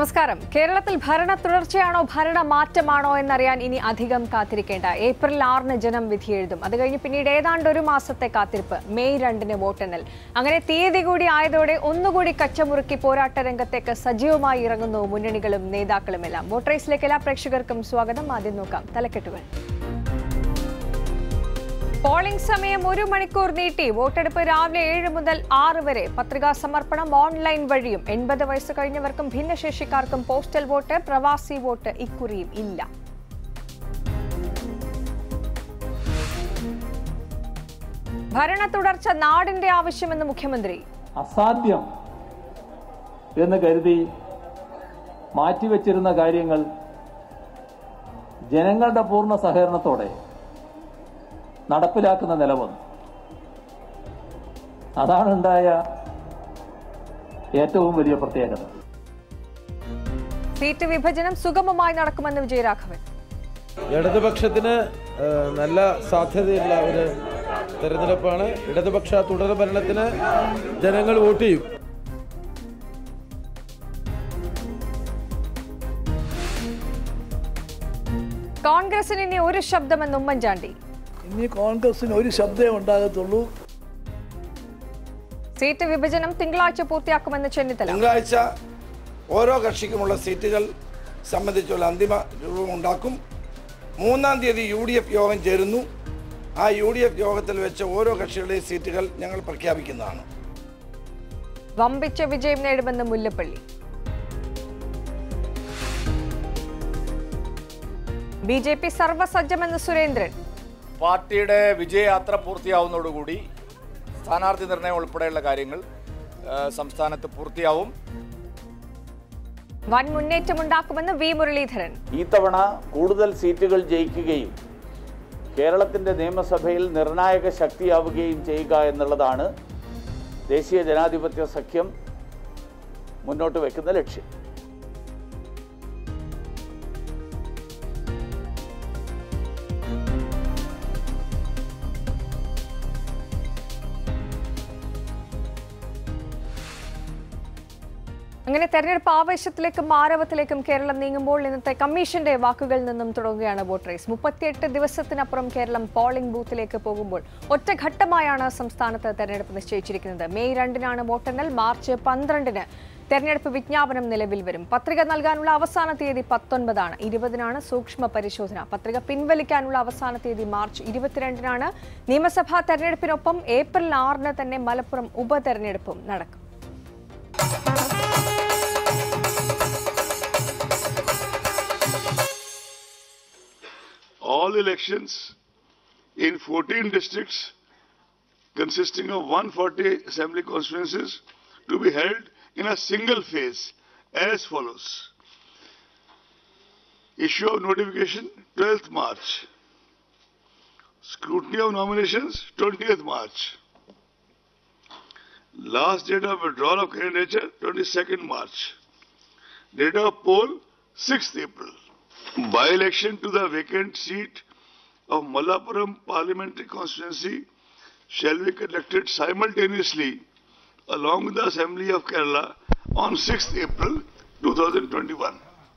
നമസ്കാരം കേരളത്തിൽ ഭരണ തുടർച്ചയാണോ ഭരണ മാറ്റമാണോ എന്നറിയാൻ ഇനി അധികം കാത്തിരിക്കേണ്ട ഏപ്രിൽ ആറിന് ജനം വിധി എഴുതും അത് കഴിഞ്ഞ് പിന്നീട് ഏതാണ്ട് ഒരു മാസത്തെ കാത്തിരിപ്പ് മെയ് രണ്ടിന് വോട്ടെണ്ണൽ അങ്ങനെ തീയതി കൂടി ആയതോടെ ഒന്നുകൂടി കച്ചമുറുക്കി പോരാട്ട രംഗത്തേക്ക് സജീവമായി ഇറങ്ങുന്നു മുന്നണികളും നേതാക്കളുമെല്ലാം വോട്ടറേസിലേക്ക് എല്ലാ പ്രേക്ഷകർക്കും സ്വാഗതം ആദ്യം നോക്കാം തലക്കെട്ടുകൾ പോളിംഗ് സമയം ഒരു മണിക്കൂർ നീട്ടി വോട്ടെടുപ്പ് രാവിലെ ഏഴ് മുതൽ ആറ് വരെ പത്രികാ സമർപ്പണം ഓൺലൈൻ വഴിയും എൺപത് വയസ്സ് കഴിഞ്ഞവർക്കും ഭിന്നശേഷിക്കാർക്കും പോസ്റ്റൽ വോട്ട് പ്രവാസി വോട്ട് ഇക്കുറിയും ഇല്ല ഭരണ തുടർച്ച നാടിന്റെ ആവശ്യമെന്ന് മുഖ്യമന്ത്രി അസാധ്യം എന്ന് കരുതി മാറ്റിവെച്ചിരുന്ന കാര്യങ്ങൾ ജനങ്ങളുടെ പൂർണ്ണ സഹകരണത്തോടെ നടപ്പിലാക്കുന്ന നില വന്നു അതാണ് ഉണ്ടായ ഏറ്റവും വലിയ പ്രത്യേകത സീറ്റ് വിഭജനം സുഗമമായി നടക്കുമെന്ന് വിജയരാഘവൻ ഇടതുപക്ഷത്തിന് ഏഹ്, നല്ല സാധ്യതയുള്ള ഒരു തെരഞ്ഞെടുപ്പാണ് ഇടതുപക്ഷ തുടർ ഭരണത്തിന് ജനങ്ങൾ വോട്ട് ചെയ്യും കോൺഗ്രസിന് ഇനി ഒരു ശബ്ദമെന്ന് ഉമ്മൻചാണ്ടി ഇനി കോൺഗ്രസിന് ഒരു ശബ്ദമേ ഉണ്ടാകത്തുള്ളൂ സീറ്റ് വിഭജനം തിങ്കളാഴ്ച പൂർത്തിയാക്കുമെന്ന് ചെന്നിത്തല തിങ്കളാഴ്ച ഓരോ കക്ഷിക്കുമുള്ള സീറ്റുകൾ സംബന്ധിച്ചുള്ള അന്തിമ രൂപം ഉണ്ടാക്കും മൂന്നാം തീയതി യു ഡി എഫ് യോഗം ചേരുന്നു ആ യു ഡി എഫ് യോഗത്തിൽ വെച്ച് ഓരോ കക്ഷികളുടെയും സീറ്റുകൾ ഞങ്ങൾ പ്രഖ്യാപിക്കുന്നതാണ് വമ്പിച്ച വിജയം നേടുമെന്ന് മുല്ലപ്പള്ളി ബി ജെ പി സർവസജ്ജമെന്ന് സുരേന്ദ്രൻ പാർട്ടിയുടെ വിജയയാത്ര പൂർത്തിയാവുന്നതോടുകൂടി സ്ഥാനാർത്ഥി നിർണയം ഉൾപ്പെടെയുള്ള കാര്യങ്ങൾ ആ, സംസ്ഥാനത്ത് പൂർത്തിയാവും വൻ മുന്നേറ്റമുണ്ടാക്കുമെന്ന് വി മുരളീധരൻ ഈ തവണ കൂടുതൽ സീറ്റുകൾ ജയിക്കുകയും കേരളത്തിൻ്റെ നിയമസഭയിൽ നിർണായക ശക്തിയാവുകയും ചെയ്യുക എന്നുള്ളതാണ് ദേശീയ ജനാധിപത്യ സഖ്യം മുന്നോട്ട് വയ്ക്കുന്ന ലക്ഷ്യം അങ്ങനെ തെരഞ്ഞെടുപ്പ് ആവേശത്തിലേക്കും ആരവത്തിലേക്കും കേരളം നീങ്ങുമ്പോൾ ഇന്നത്തെ കമ്മീഷന്റെ വാക്കുകളിൽ നിന്നും തുടങ്ങുകയാണ് വോട്ട് റേസ് മുപ്പത്തിയെട്ട് ദിവസത്തിനപ്പുറം കേരളം പോളിംഗ് ബൂത്തിലേക്ക് പോകുമ്പോൾ ഒറ്റഘട്ടമായാണ് സംസ്ഥാനത്ത് തെരഞ്ഞെടുപ്പ് നിശ്ചയിച്ചിരിക്കുന്നത് മെയ് രണ്ടിനാണ് വോട്ടെണ്ണൽ മാർച്ച് പന്ത്രണ്ടിന് തെരഞ്ഞെടുപ്പ് വിജ്ഞാപനം നിലവിൽ വരും പത്രിക നൽകാനുള്ള അവസാന തീയതി പത്തൊൻപതാണ് ഇരുപതിനാണ് സൂക്ഷ്മ പരിശോധന പത്രിക പിൻവലിക്കാനുള്ള അവസാന തീയതി മാർച്ച് ഇരുപത്തിരണ്ടിനാണ് നിയമസഭാ തെരഞ്ഞെടുപ്പിനൊപ്പം ഏപ്രിൽ ആറിന് തന്നെ മലപ്പുറം ഉപതെരഞ്ഞെടുപ്പും നടക്കും all elections in 14 districts consisting of 140 assembly constituencies to be held in a single phase as follows. Issue of notification 12th March. Scrutiny of nominations 20th March. Last date of withdrawal of candidature 22nd March. Date of poll 6th April. By-election to the vacant seat of Malappuram parliamentary constituency shall be conducted simultaneously along with the Assembly of Kerala on 6th April 2021.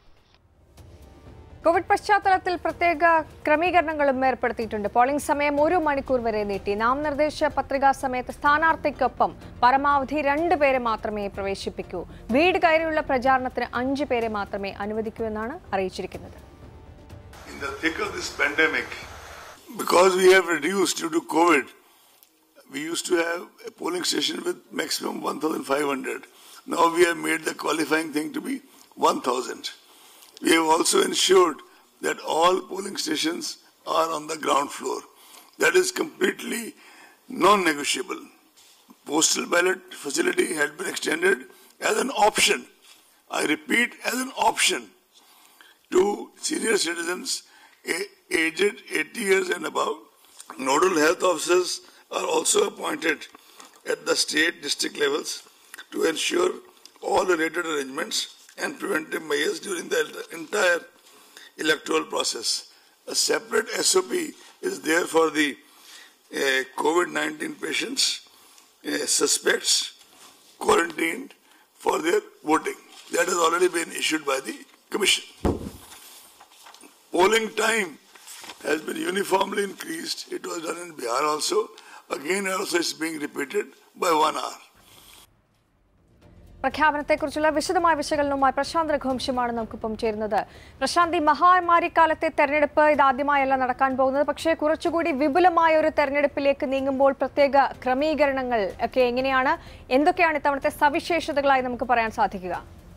Covid പശ്ചാത്തലത്തിൽ പ്രത്യേക ക്രമീകരണങ്ങളും ഏർപ്പെടുത്തിയിട്ടുണ്ട് polling സമയം ഒരു മണിക്കൂർ വരെ നീട്ടി നാമനിർദ്ദേശ പത്രികാ സമയത്ത് സ്ഥാനാർത്ഥിക്കൊപ്പം പരമാവധി രണ്ട് പേരെ മാത്രമേ പ്രവേശിപ്പിക്കൂ വീട് കയറിയുള്ള പ്രചാരണത്തിന് അഞ്ച് പേരെ മാത്രമേ അനുവദിക്കൂ എന്നാണ് അറിയിച്ചിരിക്കുന്നത് In the thick of this pandemic, because we have reduced due to COVID, we used to have a polling station with maximum 1,500. Now we have made the qualifying thing to be 1,000. We have also ensured that all polling stations are on the ground floor. That is completely non-negotiable. Postal ballot facility had been extended as an option. I repeat, as an option to senior citizens a- aged 80 years and above. Nodal health officers are also appointed at the state district levels to ensure all related arrangements and preventive measures during the entire electoral process. A separate SOP is there for the uh, COVID 19 patients, uh, suspects, quarantined for their voting. that has already been issued by the Commission. Polling time has been uniformly increased. It was done in Bihar also. Again, also it's being repeated by one hour. പ്രഖ്യാപനത്തെക്കുറിച്ചുള്ള വിശദമായ വിശകലനവുമായി പ്രശാന്ത് രഘുവംശമാണ് നമുക്കിപ്പം ചേരുന്നത് പ്രശാന്ത് ഈ മഹാമാരിക്കാലത്തെ തെരഞ്ഞെടുപ്പ് ഇതാദ്യമായല്ല നടക്കാൻ പോകുന്നത് പക്ഷേ കുറച്ചുകൂടി വിപുലമായ ഒരു തെരഞ്ഞെടുപ്പിലേക്ക് നീങ്ങുമ്പോൾ പ്രത്യേക ക്രമീകരണങ്ങൾ ഒക്കെ എങ്ങനെയാണ് എന്തൊക്കെയാണ് ഇത്തവണത്തെ സവിശേഷതകളായി നമുക്ക് പറയാൻ സാധിക്കുക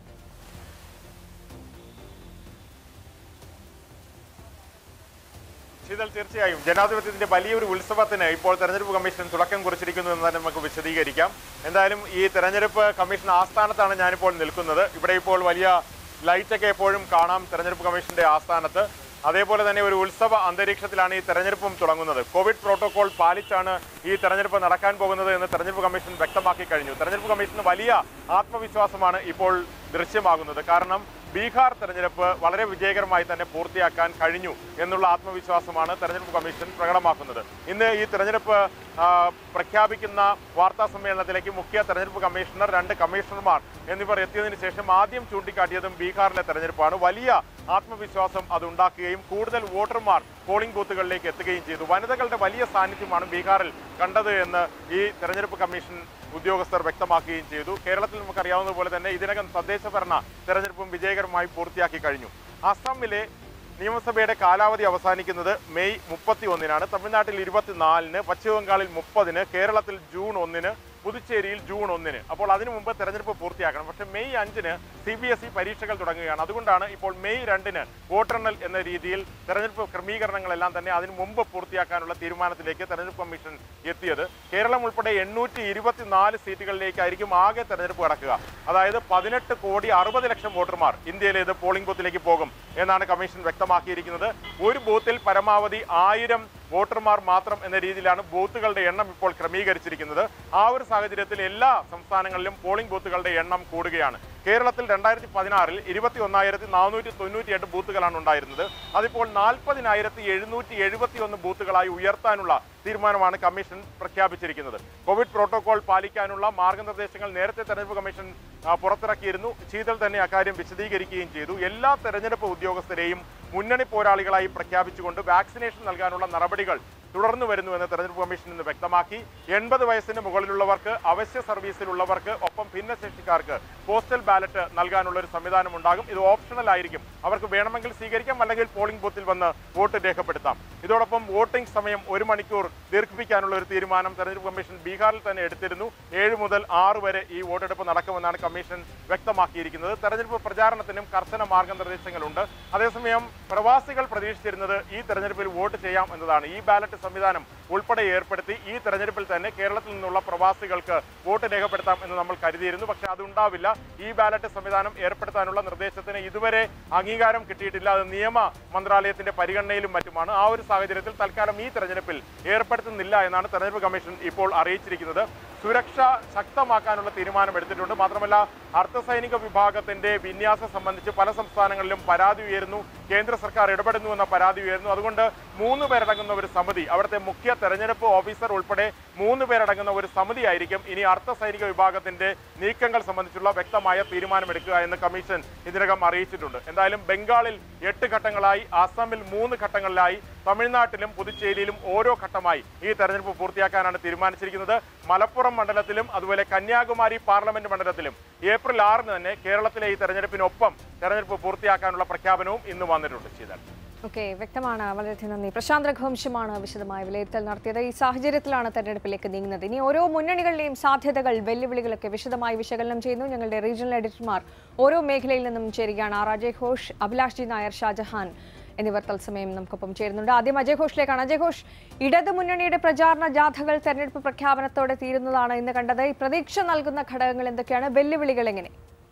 ശീതൽ തീർച്ചയായും ജനാധിപത്യത്തിന്റെ വലിയൊരു ഉത്സവത്തിന് ഇപ്പോൾ തെരഞ്ഞെടുപ്പ് കമ്മീഷൻ തുടക്കം കുറിച്ചിരിക്കുന്നു എന്ന് തന്നെ നമുക്ക് വിശദീകരിക്കാം എന്തായാലും ഈ തെരഞ്ഞെടുപ്പ് കമ്മീഷൻ ആസ്ഥാനത്താണ് ഞാനിപ്പോൾ നിൽക്കുന്നത് ഇവിടെ ഇപ്പോൾ വലിയ ലൈറ്റൊക്കെ എപ്പോഴും കാണാം തെരഞ്ഞെടുപ്പ് കമ്മീഷന്റെ ആസ്ഥാനത്ത് അതേപോലെ തന്നെ ഒരു ഉത്സവ അന്തരീക്ഷത്തിലാണ് ഈ തെരഞ്ഞെടുപ്പും തുടങ്ങുന്നത് കോവിഡ് പ്രോട്ടോകോൾ പാലിച്ചാണ് ഈ തെരഞ്ഞെടുപ്പ് നടക്കാൻ പോകുന്നത് എന്ന് തെരഞ്ഞെടുപ്പ് കമ്മീഷൻ വ്യക്തമാക്കി കഴിഞ്ഞു തെരഞ്ഞെടുപ്പ് കമ്മീഷന് വലിയ ആത്മവിശ്വാസമാണ് ഇപ്പോൾ ദൃശ്യമാകുന്നത് കാരണം ബീഹാർ തെരഞ്ഞെടുപ്പ് വളരെ വിജയകരമായി തന്നെ പൂർത്തിയാക്കാൻ കഴിഞ്ഞു എന്നുള്ള ആത്മവിശ്വാസമാണ് തെരഞ്ഞെടുപ്പ് കമ്മീഷൻ പ്രകടമാക്കുന്നത് ഇന്ന് ഈ തെരഞ്ഞെടുപ്പ് ആ, പ്രഖ്യാപിക്കുന്ന വാർത്താ സമ്മേളനത്തിലേക്ക് മുഖ്യ തെരഞ്ഞെടുപ്പ് കമ്മീഷണർ രണ്ട് കമ്മീഷണർമാർ എന്നിവർ എത്തിയതിനു ശേഷം ആദ്യം ചൂണ്ടിക്കാട്ടിയതും ബീഹാറിലെ തെരഞ്ഞെടുപ്പാണ് വലിയ ആത്മവിശ്വാസം അതുണ്ടാക്കുകയും കൂടുതൽ വോട്ടർമാർ പോളിംഗ് ബൂത്തുകളിലേക്ക് എത്തുകയും ചെയ്തു വനിതകളുടെ വലിയ സാന്നിധ്യമാണ് ബീഹാറിൽ കണ്ടത് എന്ന് ഈ തെരഞ്ഞെടുപ്പ് കമ്മീഷൻ ഉദ്യോഗസ്ഥർ വ്യക്തമാക്കുകയും ചെയ്തു കേരളത്തിൽ നമുക്കറിയാവുന്നതുപോലെ തന്നെ ഇതിനകം തദ്ദേശ ഭരണ തെരഞ്ഞെടുപ്പും വിജയകരമായി പൂർത്തിയാക്കി കഴിഞ്ഞു അസമിലെ നിയമസഭയുടെ കാലാവധി അവസാനിക്കുന്നത് മെയ് മുപ്പത്തി ഒന്നിനാണ് തമിഴ്നാട്ടിൽ ഇരുപത്തിനാലിന് പശ്ചിമബംഗാളിൽ മുപ്പതിന് കേരളത്തിൽ ജൂൺ ഒന്നിന് പുതുച്ചേരിയിൽ ജൂൺ ഒന്നിന് അപ്പോൾ അതിനു മുമ്പ് തെരഞ്ഞെടുപ്പ് പൂർത്തിയാക്കണം പക്ഷേ മെയ് അഞ്ചിന് സി ബി എസ് ഇ പരീക്ഷകൾ തുടങ്ങുകയാണ് അതുകൊണ്ടാണ് ഇപ്പോൾ മെയ് രണ്ടിന് വോട്ടെണ്ണൽ എന്ന രീതിയിൽ തെരഞ്ഞെടുപ്പ് ക്രമീകരണങ്ങളെല്ലാം തന്നെ അതിനു മുമ്പ് പൂർത്തിയാക്കാനുള്ള തീരുമാനത്തിലേക്ക് തെരഞ്ഞെടുപ്പ് കമ്മീഷൻ എത്തിയത് കേരളം ഉൾപ്പെടെ എണ്ണൂറ്റി ഇരുപത്തിനാല് സീറ്റുകളിലേക്കായിരിക്കും ആകെ തെരഞ്ഞെടുപ്പ് നടക്കുക അതായത് പതിനെട്ട് കോടി അറുപത് ലക്ഷം വോട്ടർമാർ ഇന്ത്യയിലെ ഇത് പോളിംഗ് ബൂത്തിലേക്ക് പോകും എന്നാണ് കമ്മീഷൻ വ്യക്തമാക്കിയിരിക്കുന്നത് ഒരു ബൂത്തിൽ പരമാവധി ആയിരം വോട്ടർമാർ മാത്രം എന്ന രീതിയിലാണ് ബൂത്തുകളുടെ എണ്ണം ഇപ്പോൾ ക്രമീകരിച്ചിരിക്കുന്നത് ആ ഒരു സാഹചര്യത്തിൽ എല്ലാ സംസ്ഥാനങ്ങളിലും പോളിംഗ് ബൂത്തുകളുടെ എണ്ണം കൂടുകയാണ് കേരളത്തിൽ രണ്ടായിരത്തി പതിനാറിൽ ഇരുപത്തി ഒന്നായിരത്തി നാനൂറ്റി തൊണ്ണൂറ്റി എട്ട് ബൂത്തുകളാണ് ഉണ്ടായിരുന്നത് അതിപ്പോൾ നാൽപ്പതിനായിരത്തി എഴുന്നൂറ്റി എഴുപത്തി ഒന്ന് ബൂത്തുകളായി ഉയർത്താനുള്ള തീരുമാനമാണ് കമ്മീഷൻ പ്രഖ്യാപിച്ചിരിക്കുന്നത് കോവിഡ് പ്രോട്ടോകോൾ പാലിക്കാനുള്ള മാർഗനിർദ്ദേശങ്ങൾ നേരത്തെ തെരഞ്ഞെടുപ്പ് കമ്മീഷൻ ആ, പുറത്തിറക്കിയിരുന്നു ശീതൽ തന്നെ അക്കാര്യം വിശദീകരിക്കുകയും ചെയ്തു എല്ലാ തെരഞ്ഞെടുപ്പ് ഉദ്യോഗസ്ഥരെയും മുന്നണി പോരാളികളായി പ്രഖ്യാപിച്ചുകൊണ്ട് വാക്സിനേഷൻ നൽകാനുള്ള നടപടികൾ തുടർന്നു വരുന്നുവെന്ന് തെരഞ്ഞെടുപ്പ് കമ്മീഷൻ ഇന്ന് വ്യക്തമാക്കി എൺപത് വയസ്സിന് മുകളിലുള്ളവർക്ക് അവശ്യ സർവീസിലുള്ളവർക്ക് ഒപ്പം ഭിന്നശേഷിക്കാർക്ക് പോസ്റ്റൽ ബാലറ്റ് നൽകാനുള്ള ഒരു സംവിധാനം ഉണ്ടാകും ഇത് ഓപ്ഷണൽ ആയിരിക്കും അവർക്ക് വേണമെങ്കിൽ സ്വീകരിക്കാം അല്ലെങ്കിൽ പോളിംഗ് ബൂത്തിൽ വന്ന് വോട്ട് രേഖപ്പെടുത്താം ഇതോടൊപ്പം വോട്ടിംഗ് സമയം ഒരു മണിക്കൂർ ദീർഘിപ്പിക്കാനുള്ള ഒരു തീരുമാനം തെരഞ്ഞെടുപ്പ് കമ്മീഷൻ ബീഹാറിൽ തന്നെ എടുത്തിരുന്നു ഏഴ് മുതൽ ആറ് വരെ ഈ വോട്ടെടുപ്പ് നടക്കുമെന്നാണ് കമ്മീഷൻ വ്യക്തമാക്കിയിരിക്കുന്നത് തെരഞ്ഞെടുപ്പ് പ്രചാരണത്തിനും കർശന മാർഗനിർദ്ദേശങ്ങളുണ്ട് അതേസമയം പ്രവാസികൾ പ്രതീക്ഷിച്ചിരുന്നത് ഈ തെരഞ്ഞെടുപ്പിൽ വോട്ട് ചെയ്യാം എന്നതാണ് ഈ ബാലറ്റ് സംവിധാനം ഉൾപ്പെടെ ഏർപ്പെടുത്തി ഈ തെരഞ്ഞെടുപ്പിൽ തന്നെ കേരളത്തിൽ നിന്നുള്ള പ്രവാസികൾക്ക് വോട്ട് രേഖപ്പെടുത്താം എന്ന് നമ്മൾ കരുതിയിരുന്നു പക്ഷേ അതുണ്ടാവില്ല ഈ ബാലറ്റ് സംവിധാനം ഏർപ്പെടുത്താനുള്ള നിർദ്ദേശത്തിന് ഇതുവരെ അംഗീകാരം കിട്ടിയിട്ടില്ല അത് നിയമ മന്ത്രാലയത്തിന്റെ പരിഗണനയിലും മറ്റുമാണ് ആ ഒരു സാഹചര്യത്തിൽ തൽക്കാലം ഈ തെരഞ്ഞെടുപ്പിൽ ഏർപ്പെടുത്തുന്നില്ല എന്നാണ് തെരഞ്ഞെടുപ്പ് കമ്മീഷൻ ഇപ്പോൾ അറിയിച്ചിരിക്കുന്നത് സുരക്ഷ ശക്തമാക്കാനുള്ള തീരുമാനമെടുത്തിട്ടുണ്ട് മാത്രമല്ല അർദ്ധസൈനിക വിഭാഗത്തിന്റെ വിന്യാസം സംബന്ധിച്ച് പല സംസ്ഥാനങ്ങളിലും പരാതി ഉയരുന്നു കേന്ദ്ര സർക്കാർ ഇടപെടുന്നു എന്ന പരാതി ഉയരുന്നു അതുകൊണ്ട് മൂന്ന് പേരടങ്ങുന്ന ഒരു സമിതി അവിടുത്തെ മുഖ്യ തെരഞ്ഞെടുപ്പ് ഓഫീസർ ഉൾപ്പെടെ മൂന്ന് പേരടങ്ങുന്ന ഒരു സമിതിയായിരിക്കും ഇനി അർദ്ധസൈനിക വിഭാഗത്തിന്റെ നീക്കങ്ങൾ സംബന്ധിച്ചുള്ള വ്യക്തമായ തീരുമാനമെടുക്കുക എന്ന് കമ്മീഷൻ ഇതിനകം അറിയിച്ചിട്ടുണ്ട് എന്തായാലും ബംഗാളിൽ എട്ട് ഘട്ടങ്ങളായി അസമിൽ മൂന്ന് ഘട്ടങ്ങളിലായി തമിഴ്നാട്ടിലും പുതുച്ചേരിയിലും ഓരോ ഘട്ടമായി ഈ തെരഞ്ഞെടുപ്പ് പൂർത്തിയാക്കാനാണ് തീരുമാനിച്ചിരിക്കുന്നത് മലപ്പുറം മണ്ഡലത്തിലും അതുപോലെ കന്യാകുമാരി പാർലമെന്റ് മണ്ഡലത്തിലും ഏപ്രിൽ ആറിന് തന്നെ കേരളത്തിലെ ഈ തെരഞ്ഞെടുപ്പിനൊപ്പം തെരഞ്ഞെടുപ്പ് പൂർത്തിയാക്കാനുള്ള പ്രഖ്യാപനവും ഇന്ന് വന്നിട്ടുണ്ട് ചെയ്താൽ ഓക്കെ വ്യക്തമാണ് വളരെയധികം നന്ദി പ്രശാന്ത് രഘുവംശമാണ് വിശദമായ വിലയിരുത്തൽ നടത്തിയത് ഈ സാഹചര്യത്തിലാണ് തെരഞ്ഞെടുപ്പിലേക്ക് നീങ്ങുന്നത് ഇനി ഓരോ മുന്നണികളുടെയും സാധ്യതകൾ വെല്ലുവിളികളൊക്കെ വിശദമായി വിശകലനം ചെയ്യുന്നു ഞങ്ങളുടെ റീജിയണൽ എഡിറ്റർമാർ ഓരോ മേഖലയിൽ നിന്നും ചേരുകയാണ് ആർ അജയ് ഘോഷ് അഭിലാഷ് ജി നായർ ഷാജഹാൻ എന്നിവർ തത്സമയം നമുക്കൊപ്പം ചേരുന്നുണ്ട് ആദ്യം അജയ് ഘോഷിലേക്കാണ് അജയ് ഘോഷ് ഇടത് മുന്നണിയുടെ പ്രചാരണ ജാഥകൾ തെരഞ്ഞെടുപ്പ് പ്രഖ്യാപനത്തോടെ തീരുന്നതാണ് ഇന്ന് കണ്ടത് ഈ പ്രതീക്ഷ നൽകുന്ന ഘടകങ്ങൾ എന്തൊക്കെയാണ് വെല്ലുവിളികൾ എങ്ങനെ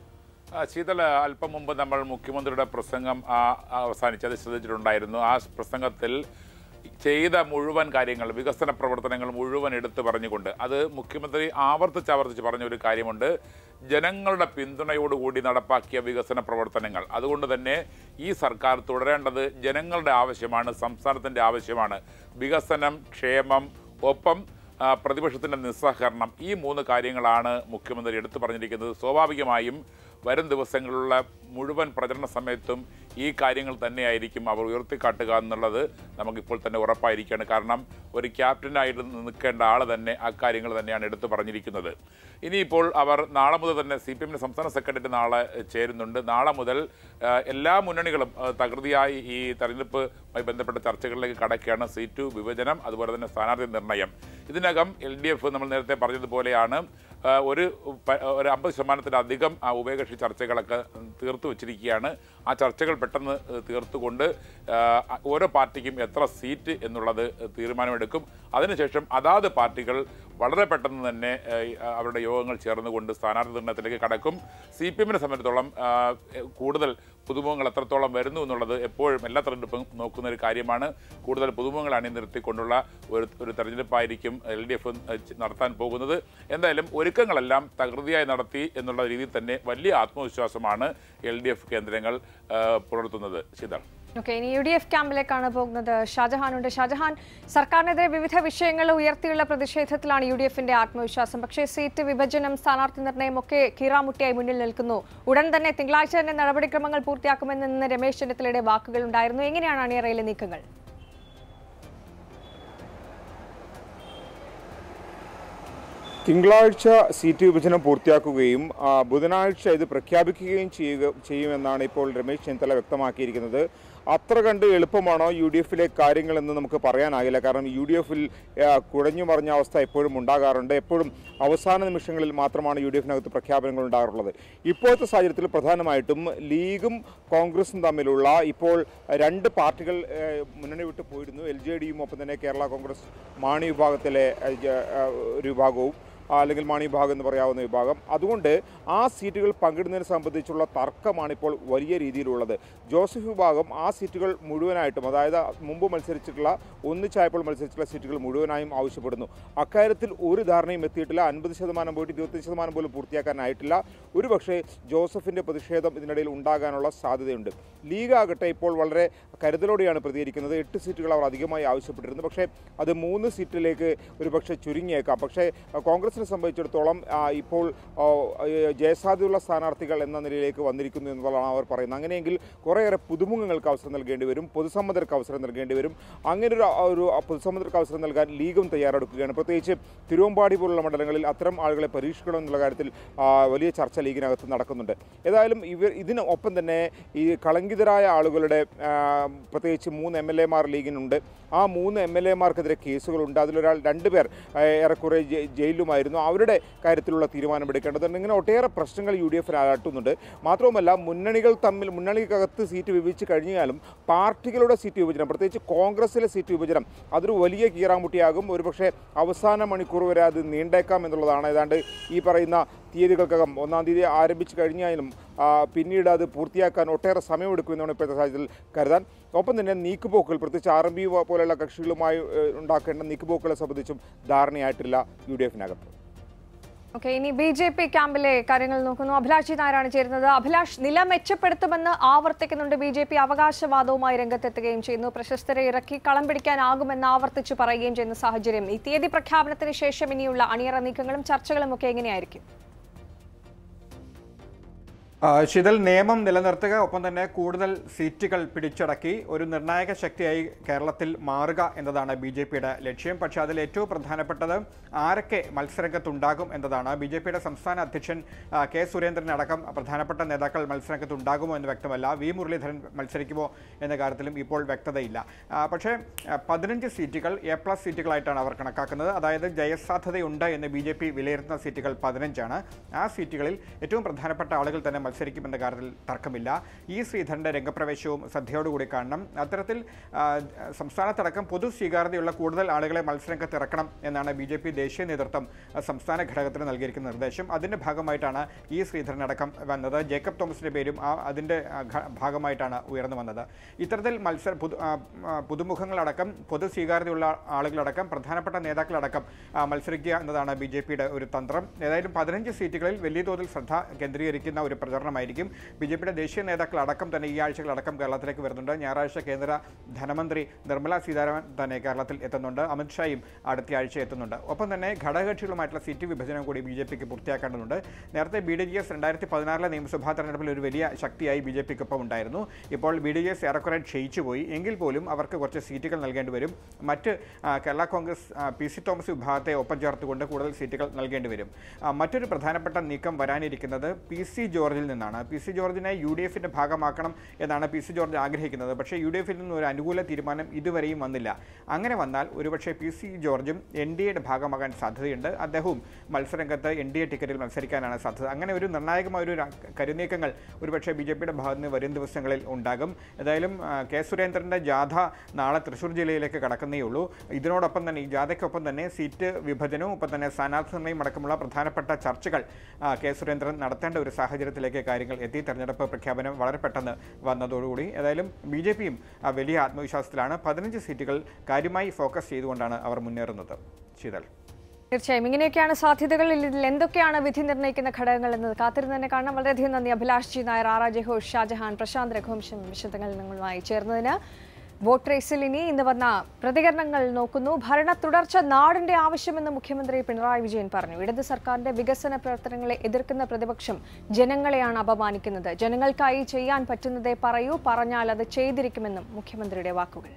ആ, ശീതൾ അല്പം മുമ്പ് നമ്മൾ മുഖ്യമന്ത്രിയുടെ പ്രസംഗം ആ, അവസാനിച്ചത് ശ്രദ്ധിച്ചിട്ടുണ്ടായിരുന്നു ആ പ്രസംഗത്തിൽ ചെയ്ത മുഴുവൻ കാര്യങ്ങൾ വികസന പ്രവർത്തനങ്ങൾ മുഴുവൻ എടുത്തു പറഞ്ഞുകൊണ്ട് അത് മുഖ്യമന്ത്രി ആവർത്തിച്ച് ആവർത്തിച്ച് പറഞ്ഞ ഒരു കാര്യമുണ്ട് ജനങ്ങളുടെ പിന്തുണയോടുകൂടി നടപ്പാക്കിയ വികസന പ്രവർത്തനങ്ങൾ അതുകൊണ്ട് തന്നെ ഈ സർക്കാർ തുടരേണ്ടത് ജനങ്ങളുടെ ആവശ്യമാണ് സംസ്ഥാനത്തിൻ്റെ ആവശ്യമാണ് വികസനം ക്ഷേമം ഒപ്പം ആ, പ്രതിപക്ഷത്തിൻ്റെ നിസ്സഹകരണം ഈ മൂന്ന് കാര്യങ്ങളാണ് മുഖ്യമന്ത്രി എടുത്തു പറഞ്ഞിരിക്കുന്നത് സ്വാഭാവികമായും വരും ദിവസങ്ങളിലുള്ള മുഴുവൻ പ്രചരണ സമയത്തും ഈ കാര്യങ്ങൾ തന്നെയായിരിക്കും അവർ ഉയർത്തിക്കാട്ടുക എന്നുള്ളത് നമുക്കിപ്പോൾ തന്നെ ഉറപ്പായിരിക്കുകയാണ് കാരണം ഒരു ക്യാപ്റ്റനായിട്ട് നിൽക്കേണ്ട ആൾ തന്നെ ആ കാര്യങ്ങൾ തന്നെയാണ് എടുത്തു പറഞ്ഞിരിക്കുന്നത് ഇനിയിപ്പോൾ അവർ നാളെ മുതൽ തന്നെ സി പി എമ്മിൻ്റെ സംസ്ഥാന സെക്രട്ടറി നാളെ ചേരുന്നുണ്ട് നാളെ മുതൽ ആ, എല്ലാ മുന്നണികളും ആ, തകൃതിയായി ഈ തെരഞ്ഞെടുപ്പുമായി ബന്ധപ്പെട്ട ചർച്ചകളിലേക്ക് കടക്കുകയാണ് സീറ്റു വിഭജനം അതുപോലെ തന്നെ സ്ഥാനാർത്ഥി നിർണയം ഇതിനകം എൽ ഡി എഫ് നമ്മൾ നേരത്തെ പറഞ്ഞതുപോലെയാണ് ആ, ഒരു പ- ഒരു അമ്പത് ശതമാനത്തിലധികം ആ ഉഭയകക്ഷി ചർച്ചകളൊക്കെ തീർത്തു വച്ചിരിക്കുകയാണ് ആ ചർച്ചകൾ പെട്ടെന്ന് ഏഹ്, തീർത്തുകൊണ്ട് ആ, ഓരോ പാർട്ടിക്കും എത്ര സീറ്റ് എന്നുള്ളത് തീരുമാനമെടുക്കും അതിനുശേഷം അതാത് പാർട്ടികൾ വളരെ പെട്ടെന്ന് തന്നെ ഏഹ്, അവരുടെ യോഗങ്ങൾ ചേർന്നുകൊണ്ട് സ്ഥാനാർത്ഥി നിർണ്ണയത്തിലേക്ക് കടക്കും സി പി എമ്മിനെ സംബന്ധിച്ചിടത്തോളം ആ, കൂടുതൽ പുതുമുഖങ്ങൾ എത്രത്തോളം വരുന്നു എന്നുള്ളത് എപ്പോഴും എല്ലാ തെരഞ്ഞെടുപ്പും നോക്കുന്ന ഒരു കാര്യമാണ് കൂടുതൽ പുതുമുഖങ്ങൾ അണിനിർത്തിക്കൊണ്ടുള്ള ഒരു ഒരു തെരഞ്ഞെടുപ്പായിരിക്കും എൽ ഡി എഫ് നടത്താൻ പോകുന്നത് എന്തായാലും ഒരുക്കങ്ങളെല്ലാം തകൃതിയായി നടത്തി എന്നുള്ള രീതിയിൽ തന്നെ വലിയ ആത്മവിശ്വാസമാണ് എൽ ഡി എഫ് കേന്ദ്രങ്ങൾ ആ, പുലർത്തുന്നത് ശീതൾ ഓക്കെ ഇനി യു ഡി എഫ് ക്യാമ്പിലേക്കാണ് പോകുന്നത് ഷാജഹാനുണ്ട് ഷാജഹാൻ സർക്കാരിനെതിരെ വിവിധ വിഷയങ്ങൾ ഉയർത്തിയുള്ള പ്രതിഷേധത്തിലാണ് യു ഡി എഫിന്റെ ആത്മവിശ്വാസം പക്ഷേ സീറ്റ് വിഭജനം സ്ഥാനാർത്ഥി നിർണ്ണയം ഒക്കെ കീറാമുട്ടിയായി മുന്നിൽ നിൽക്കുന്നു ഉടൻ തന്നെ തിങ്കളാഴ്ച തന്നെ നടപടിക്രമങ്ങൾ പൂർത്തിയാക്കുമെന്ന് ഇന്ന് രമേശ് ചെന്നിത്തലയുടെ വാക്കുകൾ ഉണ്ടായിരുന്നു എങ്ങനെയാണ് അണിയറയിലെ നീക്കങ്ങൾ തിങ്കളാഴ്ച സീറ്റ് വിഭജനം പൂർത്തിയാക്കുകയും ആ, ബുധനാഴ്ച ഇത് പ്രഖ്യാപിക്കുകയും ചെയ്യുക ചെയ്യുമെന്നാണ് ഇപ്പോൾ രമേശ് ചെന്നിത്തല വ്യക്തമാക്കിയിരിക്കുന്നത് അത്ര കണ്ട് എളുപ്പമാണോ യു ഡി എഫിലെ കാര്യങ്ങളെന്ന് നമുക്ക് പറയാനാകില്ല കാരണം യു ഡി എഫിൽ കുഴഞ്ഞു മറിഞ്ഞ അവസ്ഥ എപ്പോഴും ഉണ്ടാകാറുണ്ട് എപ്പോഴും അവസാന നിമിഷങ്ങളിൽ മാത്രമാണ് യു ഡി എഫിനകത്ത് പ്രഖ്യാപനങ്ങൾ ഉണ്ടാകാറുള്ളത് ഇപ്പോഴത്തെ സാഹചര്യത്തിൽ പ്രധാനമായിട്ടും ലീഗും കോൺഗ്രസും തമ്മിലുള്ള ഇപ്പോൾ രണ്ട് പാർട്ടികൾ ഏഹ്, മുന്നണി വിട്ടു പോയിരുന്നു എൽ ജെ ഡിയും ഒപ്പം തന്നെ കേരള കോൺഗ്രസ് മാണി വിഭാഗത്തിലെ ഏഹ്, ജ- ഏഹ്, ഒരു വിഭാഗവും ആ, അല്ലെങ്കിൽ മാണി വിഭാഗം എന്ന് പറയാവുന്ന വിഭാഗം അതുകൊണ്ട് ആ സീറ്റുകൾ പങ്കിടുന്നതിനെ സംബന്ധിച്ചുള്ള തർക്കമാണ് ഇപ്പോൾ വലിയ രീതിയിലുള്ളത് ജോസഫ് വിഭാഗം ആ സീറ്റുകൾ മുഴുവനായിട്ടും അതായത് മുമ്പ് മത്സരിച്ചിട്ടുള്ള ഒന്നിച്ചായപ്പോൾ മത്സരിച്ചിട്ടുള്ള സീറ്റുകൾ മുഴുവനായും ആവശ്യപ്പെടുന്നു അക്കാര്യത്തിൽ ഒരു ധാരണയും എത്തിയിട്ടില്ല അൻപത് ശതമാനം പോയിട്ട് ഇരുപത്തി ശതമാനം പോലും പൂർത്തിയാക്കാനായിട്ടില്ല ഒരു പക്ഷേ ജോസഫിൻ്റെ പ്രതിഷേധം ഇതിനിടയിൽ ഉണ്ടാകാനുള്ള സാധ്യതയുണ്ട് ലീഗ് ആകട്ടെ ഇപ്പോൾ വളരെ കരുതലോടെയാണ് പ്രതികരിക്കുന്നത് എട്ട് സീറ്റുകൾ അവർ അധികമായി ആവശ്യപ്പെട്ടിരുന്നു പക്ഷേ അത് മൂന്ന് സീറ്റിലേക്ക് ഒരു പക്ഷേ ചുരുങ്ങിയേക്കാം പക്ഷേ ആ, കോൺഗ്രസിനെ സംബന്ധിച്ചിടത്തോളം ആ, ഇപ്പോൾ ആ, ഏ, ജയസാധ്യതയുള്ള സ്ഥാനാർത്ഥികൾ എന്ന നിലയിലേക്ക് വന്നിരിക്കുന്നു എന്നുള്ളതാണ് അവർ പറയുന്നത് അങ്ങനെയെങ്കിൽ കുറേയേറെ പുതുമുഖങ്ങൾക്ക് അവസരം നൽകേണ്ടി വരും പൊതുസമ്മതർക്ക് അവസരം നൽകേണ്ടി വരും അങ്ങനെ ഒരു ഒരു പൊതുസമ്മതർക്ക് അവസരം നൽകാൻ ലീഗും തയ്യാറെടുക്കുകയാണ് പ്രത്യേകിച്ച് തിരുവമ്പാടി പോലുള്ള മണ്ഡലങ്ങളിൽ അത്തരം ആളുകളെ പരീക്ഷിക്കണം എന്നുള്ള കാര്യത്തിൽ ആ, വലിയ ചർച്ച ലീഗിനകത്ത് നടക്കുന്നുണ്ട് ഏതായാലും ഇവർ ഇതിന് ഒപ്പം തന്നെ ഈ കളങ്കിതരായ ആളുകളുടെ ആ, പ്രത്യേകിച്ച് മൂന്ന് എം എൽ എമാർ ലീഗിനുണ്ട് ആ മൂന്ന് എം എൽ എമാർക്കെതിരെ കേസുകളുണ്ട് അതിലൊരാൾ രണ്ടുപേർ ആ, ഏറെക്കുറെ ജെ- ജയിലിലുമായിരുന്നു അവരുടെ കാര്യത്തിലുള്ള തീരുമാനമെടുക്കേണ്ടതുണ്ട് ഇങ്ങനെ ഒട്ടേറെ പ്രശ്നങ്ങൾ യു ഡി എഫിൽ അലട്ടുന്നുണ്ട് മാത്രവുമല്ല മുന്നണികൾ തമ്മിൽ മുന്നണിക്കകത്ത് സീറ്റ് വിഭജിച്ച് കഴിഞ്ഞാലും പാർട്ടികളുടെ സീറ്റ് വിഭജനം പ്രത്യേകിച്ച് കോൺഗ്രസിലെ സീറ്റ് വിഭജനം അതൊരു വലിയ കീറാമുട്ടിയാകും ഒരുപക്ഷെ അവസാന മണിക്കൂർ വരെ അത് നീണ്ടേക്കാം എന്നുള്ളതാണ് ഏതാണ്ട് ഈ പറയുന്ന തീയതികൾക്കകം ഒന്നാം തീയതി ആരംഭിച്ചു കഴിഞ്ഞാലും ആ, പിന്നീട് അത് പൂർത്തിയാക്കാൻ ഒട്ടേറെ സമയമെടുക്കുമെന്നാണ് ഇപ്പോഴത്തെ സാഹചര്യത്തിൽ കരുതാൻ ഒപ്പം തന്നെ നീക്കുപോക്കുകൾ പ്രത്യേകിച്ച് ആർ എം ബി പോലെയുള്ള കക്ഷികളുമായി ഏഹ്, ഉണ്ടാക്കേണ്ട നീക്കുപോക്കുകളെ സംബന്ധിച്ചും ധാരണയായിട്ടില്ല യു ഡി എഫിനകത്ത് ഓക്കെ ഇനി ബി ജെ പി ക്യാമ്പിലെ കാര്യങ്ങൾ നോക്കുന്നു അഭിലാഷ് നായരാണ് ചേരുന്നത് അഭിലാഷ് നില മെച്ചപ്പെടുത്തുമെന്ന് ആവർത്തിക്കുന്നുണ്ട് ബി ജെ പി അവകാശവാദവുമായി രംഗത്തെത്തുകയും ചെയ്യുന്നു പ്രശസ്തരെ ഇറക്കി കളം പിടിക്കാനാകുമെന്ന് ആവർത്തിച്ചു പറയുകയും ചെയ്യുന്ന സാഹചര്യം ഈ തീയതി പ്രഖ്യാപനത്തിന് ശേഷം ഇനിയുള്ള അണിയറ നീക്കങ്ങളും ചർച്ചകളും ഒക്കെ എങ്ങനെയായിരിക്കും ആ, ശിതൽ നിയമം നിലനിർത്തുക ഒപ്പം തന്നെ കൂടുതൽ സീറ്റുകൾ പിടിച്ചടക്കി ഒരു നിർണായക ശക്തിയായി കേരളത്തിൽ മാറുക എന്നതാണ് ബി ജെ പിയുടെ ലക്ഷ്യം പക്ഷേ അതിൽ ഏറ്റവും പ്രധാനപ്പെട്ടത് ആരൊക്കെ മത്സരരംഗത്തുണ്ടാകും എന്നതാണ് ബി ജെ പിയുടെ സംസ്ഥാന അധ്യക്ഷൻ ആ, കെ സുരേന്ദ്രൻ അടക്കം പ്രധാനപ്പെട്ട നേതാക്കൾ മത്സരരംഗത്ത് ഉണ്ടാകുമോ എന്ന് വ്യക്തമല്ല വി മുരളീധരൻ മത്സരിക്കുമോ എന്ന കാര്യത്തിലും ഇപ്പോൾ വ്യക്തതയില്ല ആ, പക്ഷേ ആ, പതിനഞ്ച് സീറ്റുകൾ എ പ്ലസ് സീറ്റുകളായിട്ടാണ് അവർ കണക്കാക്കുന്നത് അതായത് ജയസാധ്യതയുണ്ട് എന്ന് ബി ജെ പി വിലയിരുത്തുന്ന സീറ്റുകൾ പതിനഞ്ചാണ് ആ സീറ്റുകളിൽ ഏറ്റവും പ്രധാനപ്പെട്ട ആളുകൾ തന്നെ മത്സരിക്കുമെന്ന കാര്യത്തിൽ തർക്കമില്ല ഇ ശ്രീധരൻ്റെ രംഗപ്രവേശവും ശ്രദ്ധയോടുകൂടി കാണണം അത്തരത്തിൽ ആ, സംസ്ഥാനത്തടക്കം പൊതു സ്വീകാര്യതയുള്ള കൂടുതൽ ആളുകളെ മത്സരരംഗത്ത് ഇറക്കണം എന്നാണ് ബി ജെ പി ദേശീയ നേതൃത്വം ആ, സംസ്ഥാന ഘടകത്തിന് നൽകിയിരിക്കുന്ന നിർദ്ദേശം അതിൻ്റെ ഭാഗമായിട്ടാണ് ഇ ശ്രീധരൻ അടക്കം വന്നത് ജേക്കബ് തോമസിൻ്റെ പേരും ആ അതിൻ്റെ ആ, ഘ- ഭാഗമായിട്ടാണ് ഉയർന്നു വന്നത് ഇത്തരത്തിൽ മത്സര പുതു ആ, ആ, പുതുമുഖങ്ങളടക്കം പൊതു സ്വീകാര്യതയുള്ള ആളുകളടക്കം പ്രധാനപ്പെട്ട നേതാക്കളടക്കം ആ, മത്സരിക്കുക എന്നതാണ് ബി ജെ പിയുടെ ഒരു തന്ത്രം ഏതായാലും പതിനഞ്ച് സീറ്റുകളിൽ വലിയ തോതിൽ ശ്രദ്ധ കേന്ദ്രീകരിക്കുന്ന ഒരു പ്രചരണം പ്രചാരണമായിരിക്കും ബി ജെ പിയുടെ ദേശീയ നേതാക്കൾ അടക്കം തന്നെ ഈ ആഴ്ചകളടക്കം കേരളത്തിലേക്ക് വരുന്നുണ്ട് ഞായറാഴ്ച കേന്ദ്ര ധനമന്ത്രി നിർമ്മല സീതാരാമൻ തന്നെ കേരളത്തിൽ എത്തുന്നുണ്ട് അമിത്ഷായും അടുത്ത ആഴ്ച എത്തുന്നുണ്ട് ഒപ്പം തന്നെ ഘടകകക്ഷികളുമായിട്ടുള്ള സീറ്റ് വിഭജനം കൂടി ബി ജെ പിക്ക് പൂർത്തിയാക്കേണ്ടതുണ്ട് നേരത്തെ ബി ഡി ജി എസ് രണ്ടായിരത്തി പതിനാറിലെ നിയമസഭാ തെരഞ്ഞെടുപ്പിൽ ഒരു വലിയ ശക്തിയായി ബി ജെ പിക്കൊപ്പം ഉണ്ടായിരുന്നു ഇപ്പോൾ ബി ഡി ജി എസ് ഏറെക്കുറെ ക്ഷയിച്ചുപോയി എങ്കിൽ പോലും അവർക്ക് കുറച്ച് സീറ്റുകൾ നൽകേണ്ടി വരും മറ്റ് ആ, കേരള കോൺഗ്രസ് ആ, പി സി തോമസ് വിഭാഗത്തെ ഒപ്പം ചേർത്തുകൊണ്ട് കൂടുതൽ സീറ്റുകൾ നൽകേണ്ടി വരും ആ, മറ്റൊരു പ്രധാനപ്പെട്ട നീക്കം വരാനിരിക്കുന്നത് പി സി ജോർജിൽ നിന്നാണ് പി സി ജോർജിനെ യു ഡി എഫിൻ്റെ ഭാഗമാക്കണം എന്നാണ് പി സി ജോർജ് ആഗ്രഹിക്കുന്നത് പക്ഷേ യു ഡി എഫിൽ നിന്ന് ഒരു അനുകൂല തീരുമാനം ഇതുവരെയും വന്നില്ല അങ്ങനെ വന്നാൽ ഒരുപക്ഷെ പി സി ജോർജും എൻ ഡി എയുടെ ഭാഗമാകാൻ സാധ്യതയുണ്ട് അദ്ദേഹവും മത്സരരംഗത്ത് എൻ ഡി എ ടിക്കറ്റിൽ മത്സരിക്കാനാണ് സാധ്യത അങ്ങനെ ഒരു നിർണായകമായ ഒരു ര- കരുനീക്കങ്ങൾ ഒരുപക്ഷെ ബി ജെ പിയുടെ ഭാഗത്ത് നിന്ന് വരും ദിവസങ്ങളിൽ ഉണ്ടാകും ഏതായാലും ആ, കെ സുരേന്ദ്രൻ്റെ ജാഥ നാളെ തൃശ്ശൂർ ജില്ലയിലേക്ക് കടക്കുന്നേ ഉള്ളൂ ഇതിനോടൊപ്പം തന്നെ ഈ ജാഥയ്ക്കൊപ്പം തന്നെ സീറ്റ് വിഭജനവും ഒപ്പം തന്നെ സ്ഥാനാർത്ഥി നിർണ്ണയം അടക്കമുള്ള പ്രധാനപ്പെട്ട ചർച്ചകൾ ആ, കെ സുരേന്ദ്രൻ നടത്തേണ്ട ഒരു സാഹചര്യത്തിലേക്ക് കാര്യങ്ങൾ എത്തി തെരഞ്ഞെടുപ്പ് പ്രഖ്യാപനം വളരെ പെട്ടെന്ന് വന്നതോടുകൂടി ഏതായാലും ബി ജെ പിയും വലിയ ആത്മവിശ്വാസത്തിലാണ് പതിനഞ്ച് സീറ്റുകൾ കാര്യമായി ഫോക്കസ് ചെയ്തുകൊണ്ടാണ് അവർ മുന്നേറുന്നത് ശീതൽ തീർച്ചയായും ഇങ്ങനെയൊക്കെയാണ് സാധ്യതകൾ ഇതിൽ എന്തൊക്കെയാണ് വിധി നിർണ്ണയിക്കുന്ന ഘടകങ്ങൾ എന്നത് കാത്തിരുന്ന് തന്നെ കാണാം വളരെയധികം നന്ദി അഭിലാഷ് ജി നായർ ആർ ജഹോഷ് ഷാജഹാൻ പ്രശാന്ത് രഘുവംശം വിശദങ്ങളിൽ നിങ്ങളുമായി ചേർന്നതിന് വോട്ട് റേസിൽ ഇനി ഇന്ന് വന്ന പ്രതികരണങ്ങൾ നോക്കുന്നു ഭരണ തുടർച്ച നാടിന്റെ ആവശ്യമെന്ന് മുഖ്യമന്ത്രി പിണറായി വിജയൻ പറഞ്ഞു ഇടത് സർക്കാരിന്റെ വികസന പ്രവർത്തനങ്ങളെ എതിർക്കുന്ന പ്രതിപക്ഷം ജനങ്ങളെയാണ് അപമാനിക്കുന്നത് ജനങ്ങൾക്കായി ചെയ്യാൻ പറ്റുന്നതേ പറയൂ പറഞ്ഞാൽ അത് ചെയ്തിരിക്കുമെന്നും മുഖ്യമന്ത്രിയുടെ വാക്കുകൾ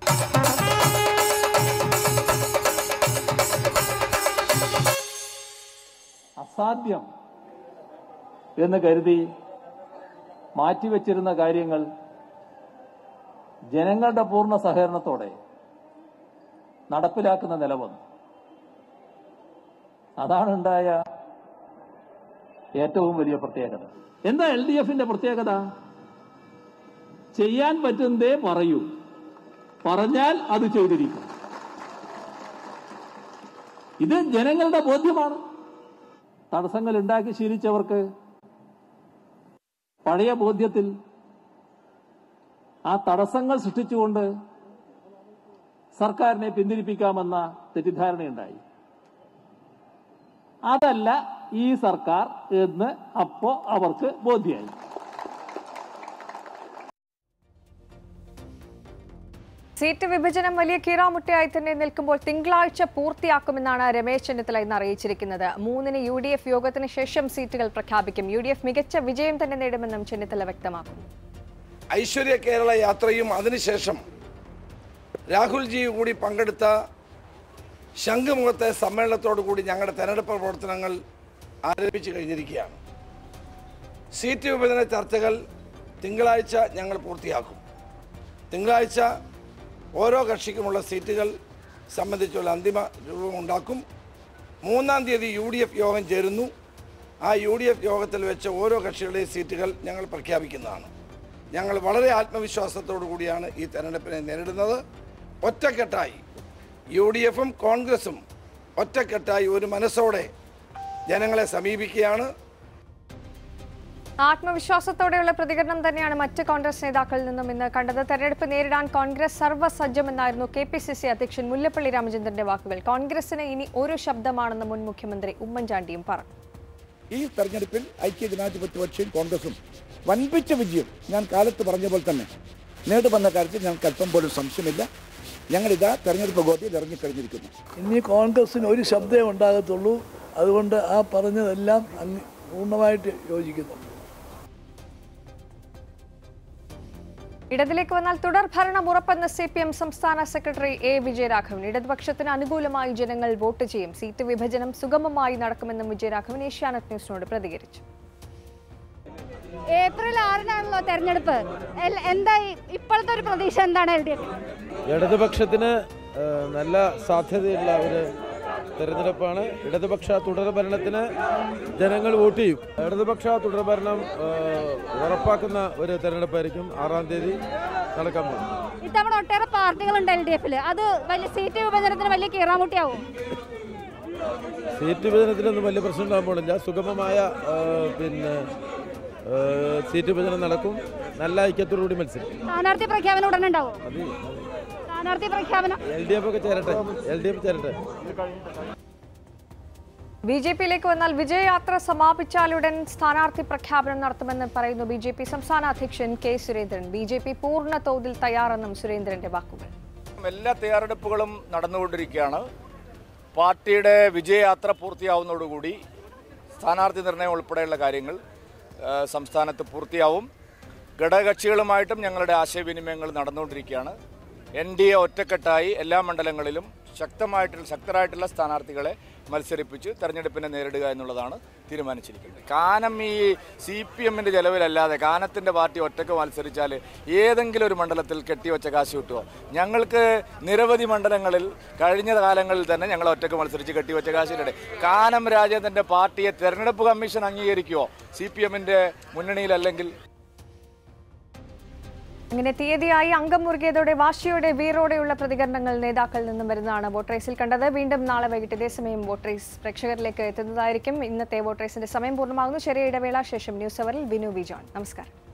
അസാധ്യം എന്ന് കരുതി മാറ്റിവെച്ചിരുന്ന കാര്യങ്ങൾ ജനങ്ങളുടെ പൂർണ്ണ സഹകരണത്തോടെ നടപ്പിലാക്കുന്ന നില വന്നു അതാണ് ഉണ്ടായ ഏറ്റവും വലിയ പ്രത്യേകത എന്താ എൽ ഡി എഫിന്റെ പ്രത്യേകത ചെയ്യാൻ പറ്റുന്നതേ പറയൂ പറഞ്ഞാൽ അത് ചെയ്തിരിക്കും ഇത് ജനങ്ങളുടെ ബോധ്യമാണ് തടസ്സങ്ങൾ ഉണ്ടാക്കി ശീലിച്ചവർക്ക് പഴയ ബോധ്യത്തിൽ ആ തടസ്സങ്ങൾ സൃഷ്ടിച്ചുകൊണ്ട് സർക്കാരിനെ പിന്തിരിപ്പിക്കാമെന്ന തെറ്റിദ്ധാരണയുണ്ടായി അതല്ല ഈ സർക്കാർ എന്ന് അപ്പോ അവർക്ക് ബോധ്യമായി സീറ്റ് വിഭജനം വലിയ കീറാമുട്ടയായി തന്നെ നിൽക്കുമ്പോൾ തിങ്കളാഴ്ച പൂർത്തിയാക്കുമെന്നാണ് രമേശ് ചെന്നിത്തല ഇന്ന് അറിയിച്ചിരിക്കുന്നത് മൂന്നിന് യു ഡി എഫ് യോഗത്തിന് ശേഷം സീറ്റുകൾ പ്രഖ്യാപിക്കും യു ഡി എഫ് മികച്ച വിജയം തന്നെ നേടുമെന്നും ചെന്നിത്തല വ്യക്തമാക്കുന്നു ഐശ്വര്യ കേരള യാത്രയും അതിനുശേഷം രാഹുൽജി കൂടി പങ്കെടുത്ത ശംഖുമുഖത്തെ സമ്മേളനത്തോടു കൂടി ഞങ്ങളുടെ തെരഞ്ഞെടുപ്പ് പ്രവർത്തനങ്ങൾ ആരംഭിച്ചു കഴിഞ്ഞിരിക്കുകയാണ് സീറ്റ് വിഭജന ചർച്ചകൾ തിങ്കളാഴ്ച ഞങ്ങൾ പൂർത്തിയാക്കും തിങ്കളാഴ്ച ഓരോ കക്ഷിക്കുമുള്ള സീറ്റുകൾ സംബന്ധിച്ചുള്ള അന്തിമ രൂപം ഉണ്ടാക്കും മൂന്നാം തീയതി യു ഡി എഫ് യോഗം ചേരുന്നു ആ യു ഡി എഫ് യോഗത്തിൽ വെച്ച് ഓരോ കക്ഷികളുടെയും സീറ്റുകൾ ഞങ്ങൾ പ്രഖ്യാപിക്കുന്നതാണ് ഞങ്ങൾ വളരെ ആത്മവിശ്വാസത്തോടു കൂടിയാണ് ഈ തെരഞ്ഞെടുപ്പിനെ നേരിടുന്നത് ഒറ്റക്കെട്ടായി യു ഡി എഫും കോൺഗ്രസും ഒറ്റക്കെട്ടായി ഒരു മനസ്സോടെ ജനങ്ങളെ സമീപിക്കുകയാണ് ആത്മവിശ്വാസത്തോടെയുള്ള പ്രതികരണം തന്നെയാണ് മറ്റ് കോൺഗ്രസ് നേതാക്കളിൽ നിന്നും ഇന്ന് കണ്ടത് തെരഞ്ഞെടുപ്പ് നേരിടാൻ കോൺഗ്രസ് സർവ്വസജ്ജമെന്നായിരുന്നു കെ പി സി സി അധ്യക്ഷൻ മുല്ലപ്പള്ളി രാമചന്ദ്രന്റെ വാക്കുകൾ കോൺഗ്രസിന് ഇനി ഒരു ശബ്ദമാണെന്ന് മുൻ മുഖ്യമന്ത്രി ഉമ്മൻചാണ്ടിയും പറഞ്ഞു ഈ തെരഞ്ഞെടുപ്പിൽ ഐക്യ ജനാധിപത്യ കക്ഷിയും കോൺഗ്രസും വൻപിച്ച വിജയം ഞാൻ കാലത്ത് പറഞ്ഞ പോലെ തന്നെ നേടുമെന്ന കാര്യത്തിൽ ഞങ്ങൾക്ക് അല്പം പോലും സംശയമില്ല ഞങ്ങളിതാ തെരഞ്ഞെടുപ്പ് ഗോതിയിൽ ഇറങ്ങിക്കഴിഞ്ഞിരിക്കുന്നു ഇനി കോൺഗ്രസിന് ഒരു ശബ്ദമേ ഉണ്ടാകത്തുള്ളൂ അതുകൊണ്ട് ആ പറഞ്ഞതെല്ലാം അങ്ങ് പൂർണ്ണമായിട്ട് യോജിക്കുന്നു ഇടതിലേക്ക് വന്നാൽ തുടർ ഭരണം ഉറപ്പെന്ന് സി പി എം സംസ്ഥാന സെക്രട്ടറി എ വിജയരാഘവൻ ഇടതുപക്ഷത്തിന് അനുകൂലമായി ജനങ്ങൾ വോട്ട് ചെയ്യും സീറ്റ് വിഭജനം സുഗമമായി നടക്കുമെന്നും വിജയരാഘവൻ ഏഷ്യാനെറ്റ് ന്യൂസിനോട് പ്രതികരിച്ചു ഏപ്രിൽ ആറിനാണല്ലോ തെരഞ്ഞെടുപ്പ് എൽ- എന്താ ഈ- ഇപ്പോഴത്തെ ഒരു പ്രതീക്ഷ എന്താണ് എൽ ഡി എഫ് ഇടതുപക്ഷത്തിന് ആ, നല്ല സാധ്യതയുള്ള ഒരു തെരഞ്ഞെടുപ്പാണ് ഇടതുപക്ഷ തുടർ ഭരണത്തിന് ജനങ്ങൾ വോട്ട് ചെയ്യും ഇടതുപക്ഷ തുടർ ഭരണം ആ, ഉറപ്പാക്കുന്ന ഒരു തെരഞ്ഞെടുപ്പായിരിക്കും ആറാം തീയതി നടക്കാൻ പോകുന്നത് ഇത്തവണ ഒട്ടേറെ പാർട്ടികളുണ്ട് എൽ ഡി എഫിൽ അത് വലിയ സീറ്റ് വിഭജനത്തിന് വലിയ കീറാമുട്ടിയാവും സീറ്റ് വിഭജനത്തിലൊന്നും വലിയ പ്രശ്നം ഉണ്ടാകാൻ പോണില്ല സുഗമമായ ആ, പിന്നെ ആ, സീറ്റ് വിഭജനം നടക്കും നല്ല ഐക്യത്തോടുകൂടി മത്സരിക്കും സ്ഥാനാർത്ഥി പ്രഖ്യാപനം ഉടനെ ഉണ്ടാവും അത് സ്ഥാനാർത്ഥി പ്രഖ്യാപനം എൽ ഡി എഫ് ഒക്കെ ചേരട്ടെ എൽ ഡി എഫ് ചേരട്ടെ ബി ജെ പിയിലേക്ക് വന്നാൽ വിജയയാത്ര സമാപിച്ചാലുടൻ സ്ഥാനാർത്ഥി പ്രഖ്യാപനം നടത്തുമെന്ന് പറയുന്നു ബി ജെ പി സംസ്ഥാന അധ്യക്ഷൻ K Surendran B J P പൂർണ്ണ തോതിൽ തയ്യാറെന്നും സുരേന്ദ്രന്റെ വാക്കുകൾ എല്ലാ തയ്യാറെടുപ്പുകളും നടന്നുകൊണ്ടിരിക്കുകയാണ് പാർട്ടിയുടെ വിജയയാത്ര പൂർത്തിയാവുന്നതോടുകൂടി സ്ഥാനാർത്ഥി നിർണയം ഉൾപ്പെടെയുള്ള കാര്യങ്ങൾ ആ, സംസ്ഥാനത്ത് പൂർത്തിയാവും ഘടകകക്ഷികളുമായിട്ടും ഞങ്ങളുടെ ആശയവിനിമയങ്ങൾ നടന്നുകൊണ്ടിരിക്കുകയാണ് എൻ ഡി എ ഒറ്റക്കെട്ടായി എല്ലാ മണ്ഡലങ്ങളിലും ശക്തമായിട്ടുള്ള ശക്തരായിട്ടുള്ള സ്ഥാനാർത്ഥികളെ മത്സരിപ്പിച്ച് തെരഞ്ഞെടുപ്പിനെ നേരിടുക എന്നുള്ളതാണ് തീരുമാനിച്ചിരിക്കുന്നത് കാനം ഈ സി പി എമ്മിൻ്റെ ചെലവിലല്ലാതെ കാനത്തിൻ്റെ പാർട്ടി ഒറ്റക്ക് മത്സരിച്ചാൽ ഏതെങ്കിലും ഒരു മണ്ഡലത്തിൽ കെട്ടിവെച്ച കാശ് കിട്ടുമോ ഞങ്ങൾക്ക് നിരവധി മണ്ഡലങ്ങളിൽ കഴിഞ്ഞ കാലങ്ങളിൽ തന്നെ ഞങ്ങൾ ഒറ്റക്ക് മത്സരിച്ച് കെട്ടിവെച്ച കാശിലുണ്ട് കാനം രാജേന്ദ്രൻ്റെ പാർട്ടിയെ തെരഞ്ഞെടുപ്പ് കമ്മീഷൻ അംഗീകരിക്കുമോ സി പി എമ്മിൻ്റെ മുന്നണിയിലല്ലെങ്കിൽ അങ്ങനെ തീയതിയായി അംഗം മുറുകിയതോടെ വാശിയോടെ വീറോടെയുള്ള പ്രതികരണങ്ങൾ നേതാക്കളിൽ നിന്നും വരുന്നതാണ് വോട്ട് റേസിൽ കണ്ടത് വീണ്ടും നാളെ വൈകിട്ട് ഇതേ സമയം വോട്ട് റേസ് പ്രേക്ഷകരിലേക്ക് എത്തുന്നതായിരിക്കും ഇന്നത്തെ വോട്ട് റേസിന്റെ സമയം പൂർണ്ണമാകുന്നു ചെറിയ ഇടവേള ശേഷം ന്യൂസ് അവറിൽ വിനു വി ജോൺ നമസ്കാരം